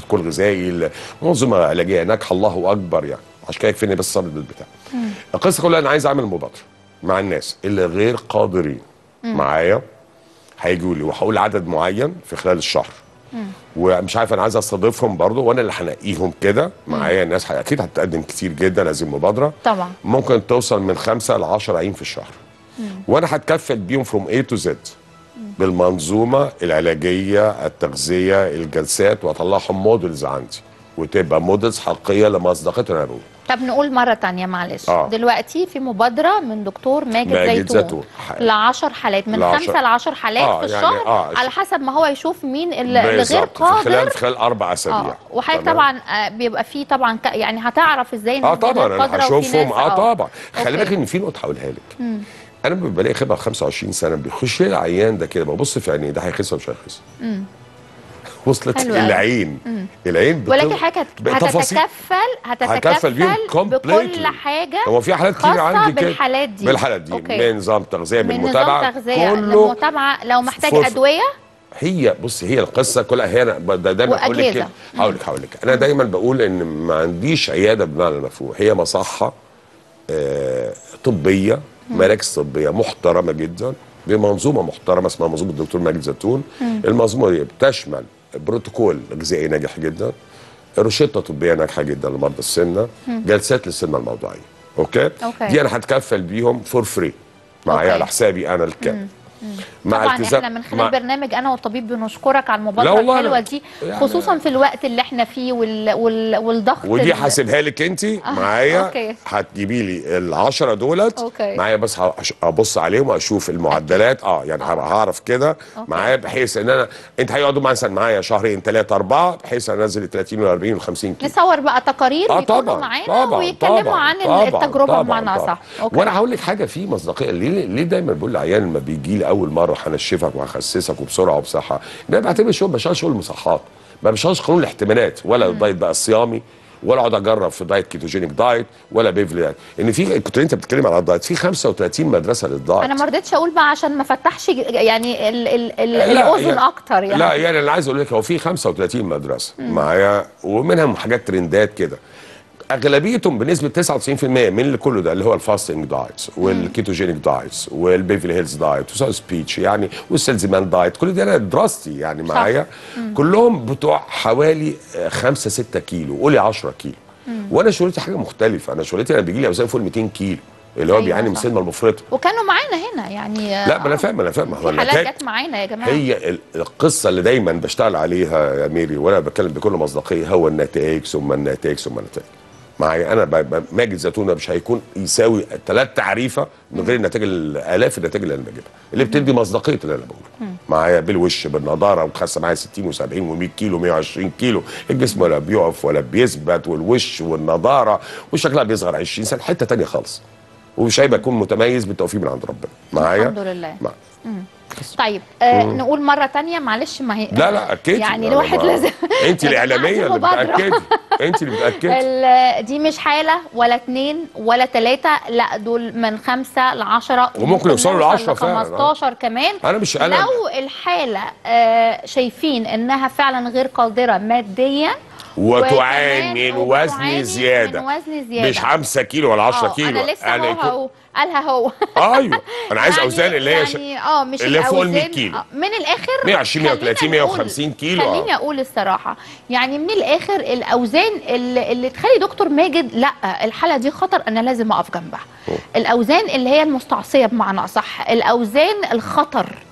بروتوكول غذائي منظومه علاجيه ناجحه الله اكبر يعني عشان كده يكفيني بس صبر بالبتاع القصه كلها انا عايز اعمل مبادره مع الناس اللي غير قادرين معايا هيجوا لي وهقول عدد معين في خلال الشهر ومش عارف انا عايز استضيفهم برضو وانا اللي هنقيهم كده معايا ناس ح- اكيد هتقدم كتير جدا هذه المبادره طبعا ممكن توصل من خمسة ل 10 عين في الشهر وانا هتكفل بيهم فروم اي تو زد بالمنظومه العلاجيه التغذيه الجلسات واطلعهم موديلز عندي وتبقى موديلز حقيقيه لمصداقيه اللي انا بقوله طب نقول مرة تانية معلش آه. دلوقتي في مبادرة من دكتور ماجد, ماجد زيتون, زيتون. ح- ل 10 حالات من لعشر- خمسة ل 10 حالات آه، في يعني الشهر آه، على حسب ما هو يشوف مين اللي اللي غير بالظبط. في قادر خلال في خلال اربع اسابيع اه وحضرتك تمام؟ طبعا آه، بيبقى فيه طبعا ك... يعني هتعرف ازاي ان اه دي غير طبعا انا قادرة وفي هشوفهم ناس- اه طبعا خلي أوكي. بالك ان في نقطه هقولها لك انا ببقى لي خبره 25 سنه بيخش لي العيان ده كده ببص في عينيه ده هيخس ولا مش هيخس وصلت حلو أوي. العين العين بت- ولكن حضرتك هت- بتفاصيل. هتتكفل هتكفل هتتكفل بيهم بكل completely. حاجة هو في حالات كتير خاصة عندي كده بالحالات دي بالحالات دي أوكي. من نظام تغذيه من من متابعه نظام تغذية كله لمتابعة لو محتاج فور- أدوية هي بص هي القصه كلها هي انا ب- دا- دايما هقول لك وأجهزة. كده هقول لك هقول لك انا دايما بقول ان ما عنديش عياده بمعنى المفهوم هي مصحه آه طبيه مراكز طبيه محترمه جدا بمنظومه محترمه اسمها منظومه الدكتور ماجد زيتون المنظومه دي بتشمل بروتوكول غذائي ناجح جدا روشته طبيه ناجحه جدا لمرضى السمنه جلسات للسمنه الموضوعيه اوكي, أوكي. دي انا هتكفل بيهم فور فري معايا أوكي. على حسابي انا الكام مع طبعا التزام- احنا من خلال مع- برنامج انا والطبيب بنشكرك على لا المبادره والله الحلوه أنا- دي يعني- خصوصا في الوقت اللي احنا فيه وال... وال... والضغط ودي ال- هسيبها لك انت معايا أوكي. هتجيبي لي العشرة دولت أوكي. معايا بس هش- ابص عليهم واشوف المعدلات اه يعني هبقى هعرف كده معايا بحيث ان انا انت هيقعدوا مثلا معايا شهرين ثلاثه اربعه بحيث انزل ال 30 وال 40 وال 50 كيلو نصور بقى تقارير اه ويكونوا طبعا معانا طبعا ويتكلموا طبعا عن طبعا التجربه طبعا بمعنى طبعا. صح وانا هقول لك حاجه في مصداقيه ليه ليه دايما بقول للعيان لما بيجي لي اول مره هنشفك وهخسسك وبسرعه وبصحه انا بعتبر شغل بشتغل شغل مصحات ما بشتغلش قانون الاحتمالات ولا الدايت بقى الصيامي ولا اقعد اجرب في دايت كيتوجينيك دايت ولا بيفلي دايت ان في كنت انت بتتكلم على الدايت في 35 مدرسه للدايت انا ما رضيتش اقول بقى عشان ما فتحش يعني ال... ال... ال... لا، الاذن يعني- اكتر يعني لا يعني انا عايز اقول لك هو في 35 مدرسه معايا ومنهم حاجات ترندات كده اغلبيتهم بنسبه 99% من اللي كله ده اللي هو الفاستنج دايتس والكيتوجينيك دايتس والبيفلي هيلز دايت وساوث سبيتش يعني والسيلزمان دايت كل دي انا دراستي يعني معايا كلهم بتوع حوالي 5 6 كيلو قولي 10 كيلو وانا شغلتي حاجه مختلفه انا شغلتي انا بيجي لي اوزان فوق ال 200 كيلو اللي هو أيوة بيعاني من صح. السمنه المفرطه وكانوا معانا هنا يعني لا ما انا فاهم انا فاهم هو في النتائج- حالات جت معانا يا جماعه هي ال- القصه اللي دايما بشتغل عليها يا ميري وانا بتكلم بكل مصداقيه هو النتائج ثم النتائج ثم النتائج معايا انا ب- ب- ماجد زيتونه مش هيكون يساوي ثلاث تعريفه من غير النتائج الالاف النتائج اللي انا بجيبها اللي بتدي مصداقيه اللي انا بقوله معايا بالوش بالنضاره وخاسه معايا 60 و70 و100 كيلو 120 كيلو الجسم ولا بيقف ولا بيثبت والوش والنضاره وشكلها بيصغر 20 سنه حته تانية خالص ومش هيبقى يكون متميز بالتوفيق من عند ربنا معايا الحمد لله. مع... طيب آه نقول مره تانية معلش ما هي لا لا اكدي يعني أنا الواحد ما- لازم انت يا جماعة الاعلاميه دي اللي مبادرة. بتاكدي انت اللي بتاكدي ال- دي مش حالة ولا اتنين ولا تلاتة لا دول من خمسة لعشرة وممكن يوصلوا نوصل لعشرة فعلا. 15 كمان انا مش انا لو الحالة آه، شايفين انها فعلا غير قادرة ماديا وتعاني من وكمان- وزن وبتعاني زياده من وزن زيادة مش 5 كيلو ولا 10 آه، كيلو انا لسه أنا هو يكون- هو قالها هو ايوه انا عايز يعني- اوزان اللي هي ش... يعني اه مش اللي فوق ال 100 الأوزان- كيلو. آه، من الاخر 120 130 خلينا نقول- 150 كيلو، آه. خليني اقول الصراحه يعني من الاخر الاوزان اللي, اللي تخلي دكتور ماجد لا الحاله دي خطر انا لازم اقف جنبها الاوزان اللي هي المستعصيه بمعنى اصح الاوزان الخطر